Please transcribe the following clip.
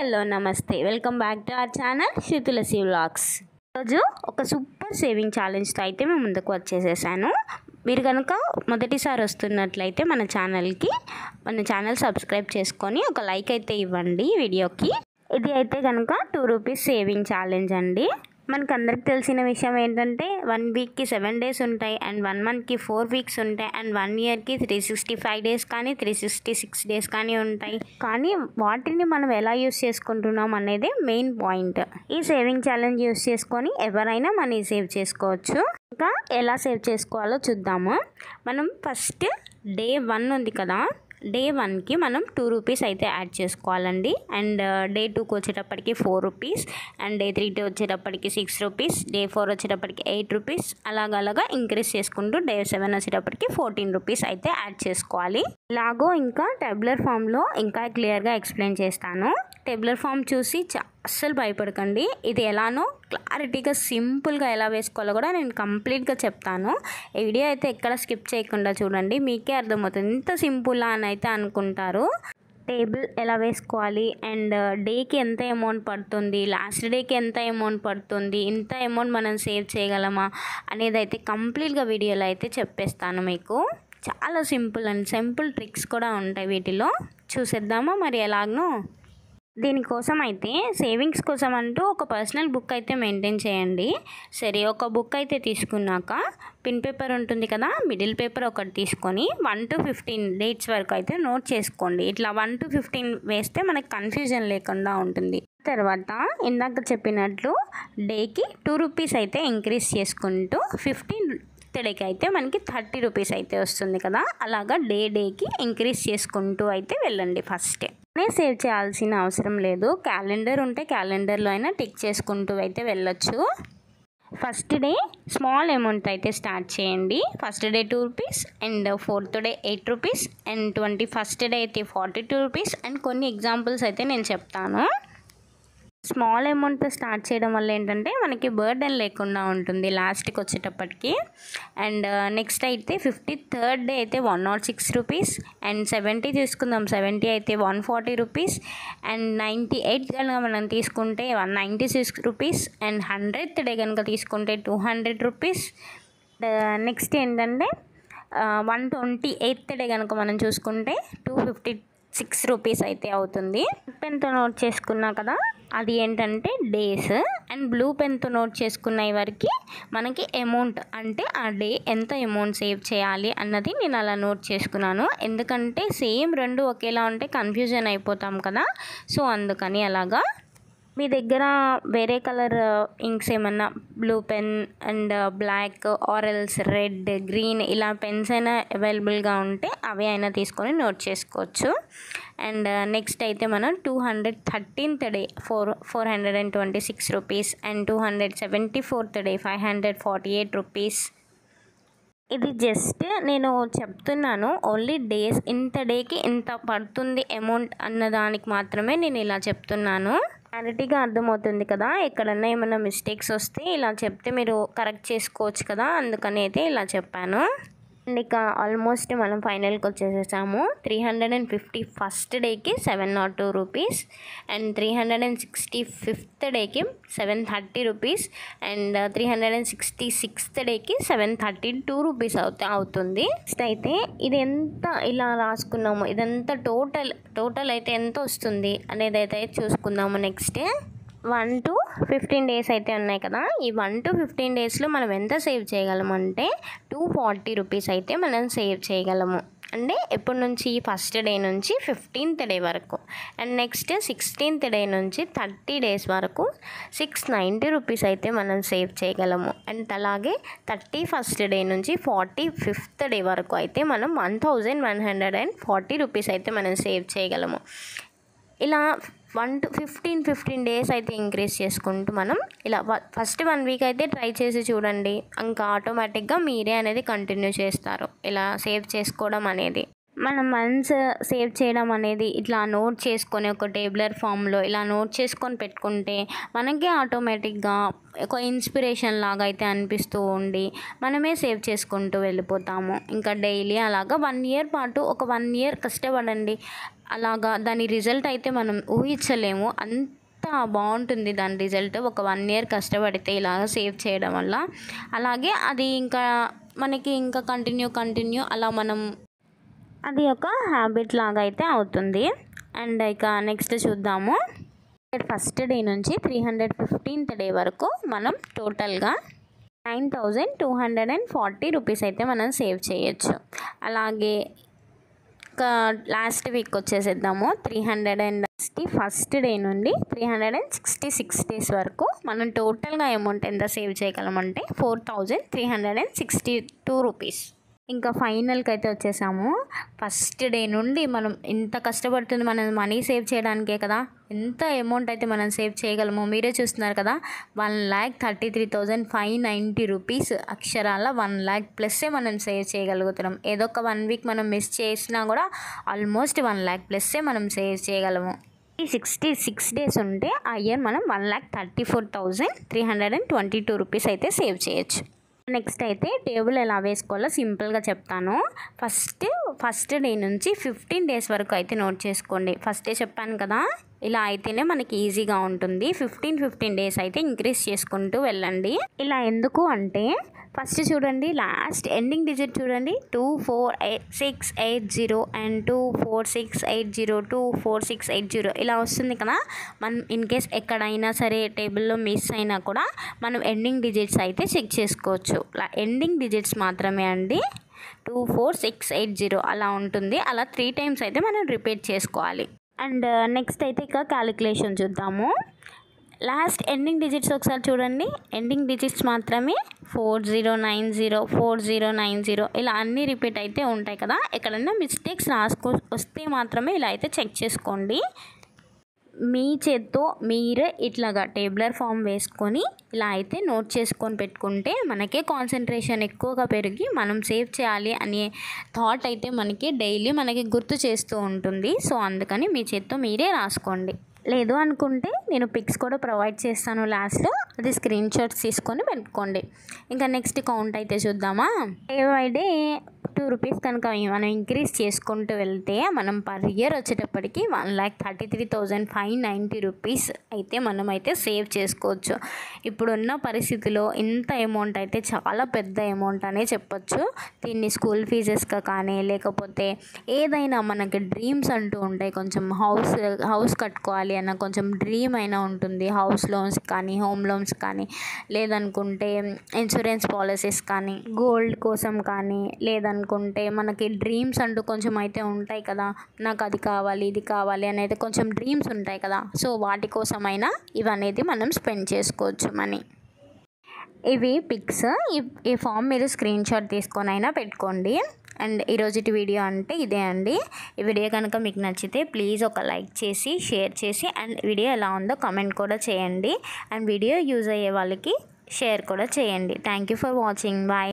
hello నమస్తే welcome back to our channel Sri Tulasi vlogs ఈరోజు ఒక సూపర్ సేవింగ్ ఛాలెంజ్తో అయితే మేము ముందుకు వచ్చేసేసాను మీరు కనుక మొదటిసారి వస్తున్నట్లయితే మన ఛానల్కి మన ఛానల్ సబ్స్క్రైబ్ చేసుకొని ఒక లైక్ అయితే ఇవ్వండి ఈ వీడియోకి ఇది అయితే కనుక టూ రూపీస్ సేవింగ్ ఛాలెంజ్ అండి మనకు అందరికి తెలిసిన విషయం ఏంటంటే వన్ వీక్కి సెవెన్ డేస్ ఉంటాయి అండ్ వన్ మంత్కి ఫోర్ వీక్స్ ఉంటాయి అండ్ వన్ ఇయర్కి త్రీ సిక్స్టీ ఫైవ్ డేస్ కానీ త్రీ సిక్స్టీ సిక్స్ డేస్ కానీ ఉంటాయి కానీ వాటిని మనం ఎలా యూస్ చేసుకుంటున్నాం అనేది మెయిన్ పాయింట్ ఈ సేవింగ్ ఛాలెంజ్ యూస్ చేసుకొని ఎవరైనా మనీ సేవ్ చేసుకోవచ్చు ఇంకా ఎలా సేవ్ చేసుకోవాలో చూద్దాము మనం ఫస్ట్ డే వన్ ఉంది కదా డే వన్కి మనం టూ రూపీస్ అయితే యాడ్ చేసుకోవాలండి అండ్ డే టూకి వచ్చేటప్పటికి four rupees and day three వచ్చేటప్పటికి సిక్స్ రూపీస్ డే ఫోర్ వచ్చేటప్పటికి ఎయిట్ రూపీస్ అలాగలాగా ఇంక్రీజ్ చేసుకుంటూ డే సెవెన్ వచ్చేటప్పటికి ఫోర్టీన్ రూపీస్ అయితే యాడ్ చేసుకోవాలి ఇలాగో ఇంకా టెబ్లర్ ఫామ్లో ఇంకా క్లియర్గా ఎక్స్ప్లెయిన్ చేస్తాను టెబ్లర్ ఫామ్ చూసి చా అస్సలు భయపడకండి ఇది ఎలానో క్లారిటీగా సింపుల్గా ఎలా వేసుకోవాలో కూడా నేను కంప్లీట్గా చెప్తాను ఈ వీడియో అయితే ఎక్కడ స్కిప్ చేయకుండా చూడండి మీకే అర్థమవుతుంది ఇంత సింపుల్ అని అయితే అనుకుంటారు టేబుల్ ఎలా వేసుకోవాలి అండ్ డేకి ఎంత అమౌంట్ పడుతుంది లాస్ట్ డేకి ఎంత అమౌంట్ పడుతుంది ఇంత అమౌంట్ మనం సేవ్ చేయగలమా అనేది అయితే కంప్లీట్గా వీడియోలో అయితే చెప్పేస్తాను మీకు చాలా సింపుల్ అండ్ సింపుల్ ట్రిక్స్ కూడా ఉంటాయి వీటిలో చూసేద్దామా మరి ఎలాగనో దీనికోసం అయితే సేవింగ్స్ కోసం అంటూ ఒక పర్సనల్ బుక్ అయితే మెయింటైన్ చేయండి సరే ఒక బుక్ అయితే తీసుకున్నాక పిన్ పేపర్ ఉంటుంది కదా మిడిల్ పేపర్ ఒకటి తీసుకొని వన్ టు ఫిఫ్టీన్ డేట్స్ వరకు అయితే నోట్ చేసుకోండి ఇట్లా వన్ టు ఫిఫ్టీన్ వేస్తే మనకి కన్ఫ్యూజన్ లేకుండా ఉంటుంది తర్వాత ఇందాక చెప్పినట్లు డేకి టూ రూపీస్ అయితే ఇంక్రీజ్ చేసుకుంటూ ఫిఫ్టీన్ డేకి అయితే మనకి థర్టీ రూపీస్ అయితే వస్తుంది కదా అలాగా డే డేకి ఇంక్రీజ్ చేసుకుంటూ అయితే వెళ్ళండి ఫస్ట్ నే సేవ్ చేయాల్సిన అవసరం లేదు క్యాలెండర్ ఉంటే క్యాలెండర్లో అయినా టిక్ చేసుకుంటూ అయితే వెళ్ళొచ్చు ఫస్ట్ డే స్మాల్ అమౌంట్ అయితే స్టార్ట్ చేయండి first day two rupees and fourth day eight rupees and twenty first day అయితే ఫార్టీ టూ రూపీస్ అండ్ కొన్ని ఎగ్జాంపుల్స్ అయితే నేను చెప్తాను స్మాల్ అమౌంట్తో స్టార్ట్ చేయడం వల్ల ఏంటంటే మనకి బర్డెన్ లేకుండా ఉంటుంది లాస్ట్కి వచ్చేటప్పటికి అండ్ నెక్స్ట్ అయితే ఫిఫ్టీ థర్డ్ డే అయితే one nought six rupees and seventy తీసుకుందాం సెవెంటీ అయితే one forty rupees and ninety eight కనుక మనం తీసుకుంటే one ninety six rupees and hundred day కనుక తీసుకుంటే టూ హండ్రెడ్ రూపీస్ నెక్స్ట్ ఏంటంటే వన్ ట్వంటీ ఎయిత్ డే కనుక మనం చూసుకుంటే టూ ఫిఫ్టీ సిక్స్ రూపీస్ అయితే అవుతుంది పెన్తో నోట్ చేసుకున్నా కదా అది ఏంటంటే డేస్ అండ్ బ్లూ పెన్తో నోట్ చేసుకున్న వరకు మనకి అమౌంట్ అంటే ఆ డే ఎంత అమౌంట్ సేవ్ చేయాలి అన్నది నేను అలా నోట్ చేసుకున్నాను ఎందుకంటే సేమ్ రెండు ఒకేలా ఉంటే కన్ఫ్యూజన్ అయిపోతాం కదా సో అందుకని అలాగా మీ దగ్గర వేరే కలర్ ఇంక్స్ ఏమన్నా blue pen and black or else red green ఇలా పెన్స్ అయినా అవైలబుల్గా ఉంటే అవి అయినా తీసుకొని నోట్ చేసుకోవచ్చు అండ్ నెక్స్ట్ అయితే మనం two hundred thirteenth day four four hundred and twenty six rupees and two hundred seventy fourth day five hundred forty eight rupees ఇది జస్ట్ నేను చెప్తున్నాను ఓన్లీ డేస్ ఇంత డేకి ఇంత పడుతుంది అమౌంట్ అన్నదానికి మాత్రమే నేను ఇలా చెప్తున్నాను క్లారిటీగా అర్థమవుతుంది కదా ఎక్కడన్నా ఏమైనా మిస్టేక్స్ వస్తే ఇలా చెప్తే మీరు కరెక్ట్ చేసుకోవచ్చు కదా అందుకని అయితే ఇలా చెప్పాను అండ్ ఇక ఆల్మోస్ట్ మనం ఫైనల్కి వచ్చేసేసాము three hundred and fifty first డేకి seven nought two rupees and three hundred and sixty fifth డేకి seven thirty rupees and three hundred and sixty sixth డేకి సెవెన్ థర్టీ టూ రూపీస్ అవుతా అవుతుంది నెక్స్ట్ అయితే ఇది ఎంత ఇలా రాసుకున్నాము ఇదంతా టోటల్ టోటల్ అయితే ఎంత వస్తుంది అనేది అయితే చూసుకుందాము next one to fifteen days అయితే ఉన్నాయి కదా ఈ వన్ టు ఫిఫ్టీన్ డేస్లో మనం ఎంత సేవ్ చేయగలము అంటే టూ ఫార్టీ రూపీస్ అయితే మనం సేవ్ చేయగలము అంటే ఎప్పటి నుంచి ఫస్ట్ డే నుంచి ఫిఫ్టీన్త్ డే వరకు అండ్ నెక్స్ట్ సిక్స్టీన్త్ డే నుంచి థర్టీ డేస్ వరకు సిక్స్ నైంటీ రూపీస్ అయితే మనం సేవ్ చేయగలము అండ్ అలాగే థర్టీ ఫస్ట్ డే నుంచి ఫార్టీ ఫిఫ్త్ డే వరకు అయితే మనం one thousand one hundred and forty rupees అయితే మనం సేవ్ చేయగలము ఇలా one to fifteen fifteen days అయితే ఇంక్రీజ్ చేసుకుంటూ మనం ఇలా ఫస్ట్ వన్ వీక్ అయితే ట్రై చేసి చూడండి ఇంకా ఆటోమేటిక్గా మీరే అనేది కంటిన్యూ చేస్తారు ఇలా సేవ్ చేసుకోవడం అనేది మనం వన్స్ సేవ్ చేయడం అనేది ఇట్లా నోట్ చేసుకొని ఒక టేబులర్ ఫామ్లో ఇలా నోట్ చేసుకొని పెట్టుకుంటే మనకే ఆటోమేటిక్గా ఒక ఇన్స్పిరేషన్ లాగా అయితే అనిపిస్తూ ఉండి మనమే సేవ్ చేసుకుంటూ వెళ్ళిపోతాము ఇంకా డైలీ అలాగా వన్ ఇయర్ పాటు ఒక వన్ ఇయర్ కష్టపడండి అలాగా దాని రిజల్ట్ అయితే మనం ఊహించలేము అంత బాగుంటుంది దాని రిజల్ట్ ఒక వన్ ఇయర్ కష్టపడితే ఇలాగ సేవ్ చేయడం వల్ల అలాగే అది ఇంకా మనకి ఇంకా కంటిన్యూ కంటిన్యూ అలా మనం అది ఒక హ్యాబిట్ లాగా అయితే అవుతుంది అండ్ ఇక నెక్స్ట్ చూద్దాము ఫస్ట్ డే నుంచి త్రీ హండ్రెడ్ ఫిఫ్టీన్త్ డే వరకు మనం టోటల్గా nine thousand two hundred and forty rupees అయితే మనం సేవ్ చేయొచ్చు అలాగే ఇంకా లాస్ట్ వీక్ వచ్చేసేద్దాము three hundred and sixty first day నుండి three hundred and sixty six days వరకు మనం టోటల్గా అమౌంట్ ఎంత సేవ్ చేయగలమంటే four thousand three hundred and sixty two rupees ఇంకా ఫైనల్కి అయితే వచ్చేసాము ఫస్ట్ డే నుండి మనం ఎంత కష్టపడుతుంది మనం మనీ సేవ్ చేయడానికే కదా ఎంత అమౌంట్ అయితే మనం సేవ్ చేయగలమో మీరే చూస్తున్నారు కదా one lakh thirty three thousand five ninety rupees అక్షరాల వన్ ల్యాక్ ప్లస్సే మనం సేవ్ చేయగలుగుతున్నాం ఏదో ఒక వన్ వీక్ మనం మిస్ చేసినా కూడా ఆల్మోస్ట్ వన్ ల్యాక్ ప్లస్సే మనం సేవ్ చేయగలము ఈ సిక్స్టీ సిక్స్ డేస్ ఉంటే ఆ ఇయర్ మనం one lakh thirty four thousand three hundred and twenty two rupees అయితే సేవ్ చేయొచ్చు నెక్స్ట్ అయితే టేబుల్ ఎలా వేసుకోవాలో సింపుల్గా చెప్తాను ఫస్ట్ ఫస్ట్ డే నుంచి ఫిఫ్టీన్ డేస్ వరకు అయితే నోట్ చేసుకోండి ఫస్ట్ డే చెప్పాను కదా ఇలా అయితేనే మనకి ఈజీగా ఉంటుంది ఫిఫ్టీన్ ఫిఫ్టీన్ డేస్ అయితే ఇంక్రీజ్ చేసుకుంటూ వెళ్ళండి ఇలా ఎందుకు అంటే ఫస్ట్ చూడండి లాస్ట్ ఎండింగ్ డిజిట్ చూడండి two four eight six eight zero and two four six eight zero two four six eight zero ఇలా వస్తుంది కదా మనం ఇన్ కేస్ ఎక్కడైనా సరే టేబుల్లో మిస్ అయినా కూడా మనం ఎండింగ్ డిజిట్స్ అయితే చెక్ చేసుకోవచ్చు ఎండింగ్ డిజిట్స్ మాత్రమే అండి two four six eight zero అలా ఉంటుంది అలా త్రీ టైమ్స్ అయితే మనం రిపీట్ చేసుకోవాలి అండ్ నెక్స్ట్ అయితే ఇక క్యాలిక్యులేషన్ చూద్దాము లాస్ట్ ఎండింగ్ డిజిట్స్ ఒకసారి చూడండి ఎండింగ్ డిజిట్స్ మాత్రమే four zero nine zero four zero nine zero ఇలా అన్నీ రిపీట్ అయితే ఉంటాయి కదా ఎక్కడైనా మిస్టేక్స్ రాసుకో వస్తే మాత్రమే ఇలా అయితే చెక్ చేసుకోండి మీ చేత్తో మీరే ఇట్లాగా టేబులర్ ఫామ్ వేసుకొని ఇలా అయితే నోట్ చేసుకొని పెట్టుకుంటే మనకే కాన్సన్ట్రేషన్ ఎక్కువగా పెరిగి మనం సేవ్ చేయాలి అనే థాట్ అయితే మనకి డైలీ మనకి గుర్తు చేస్తూ ఉంటుంది సో అందుకని మీ చేత్తో మీరే రాసుకోండి లేదు అనుకుంటే నేను పిక్స్ కూడా ప్రొవైడ్ చేస్తాను లాస్ట్లో అది స్క్రీన్ షాట్స్ తీసుకొని పెట్టుకోండి ఇంకా నెక్స్ట్ కౌంట్ అయితే చూద్దామా day by day two rupees కనుక మనం ఇంక్రీజ్ చేసుకుంటూ వెళ్తే మనం పర్ ఇయర్ వచ్చేటప్పటికి one lakh thirty three thousand five ninety rupees అయితే మనం అయితే సేవ్ చేసుకోవచ్చు ఇప్పుడున్న పరిస్థితిలో ఇంత అమౌంట్ అయితే చాలా పెద్ద అమౌంట్ అనే చెప్పొచ్చు దీన్ని స్కూల్ ఫీజెస్గా కానీ లేకపోతే ఏదైనా మనకి డ్రీమ్స్ అంటూ ఉంటాయి కొంచెం హౌస్ హౌస్ కట్టుకోవాలి అన్న కొంచెం డ్రీమ్ అయినా ఉంటుంది హౌస్ లోన్స్ కానీ హోమ్ లోన్స్ కానీ లేదనుకుంటే ఇన్సూరెన్స్ పాలసీస్ కానీ గోల్డ్ కోసం కానీ లేదనుకుంటే మనకి డ్రీమ్స్ అంటూ కొంచెం అయితే ఉంటాయి కదా నాకు అది కావాలి ఇది కావాలి అని అయితే కొంచెం డ్రీమ్స్ ఉంటాయి కదా సో వాటి కోసమైనా ఇవనేది మనం స్పెండ్ చేసుకోవచ్చు మనీ ఇవి పిక్స్ ఈ ఈ ఫామ్ మీరు స్క్రీన్ షాట్ తీసుకొని అయినా పెట్టుకోండి అండ్ ఈరోజుటి వీడియో అంటే ఇదే అండి ఈ వీడియో కనుక మీకు నచ్చితే ప్లీజ్ ఒక లైక్ చేసి షేర్ చేసి అండ్ వీడియో ఎలా ఉందో కామెంట్ కూడా చేయండి అండ్ వీడియో యూజ్ అయ్యే వాళ్ళకి షేర్ కూడా చేయండి thank you for watching bye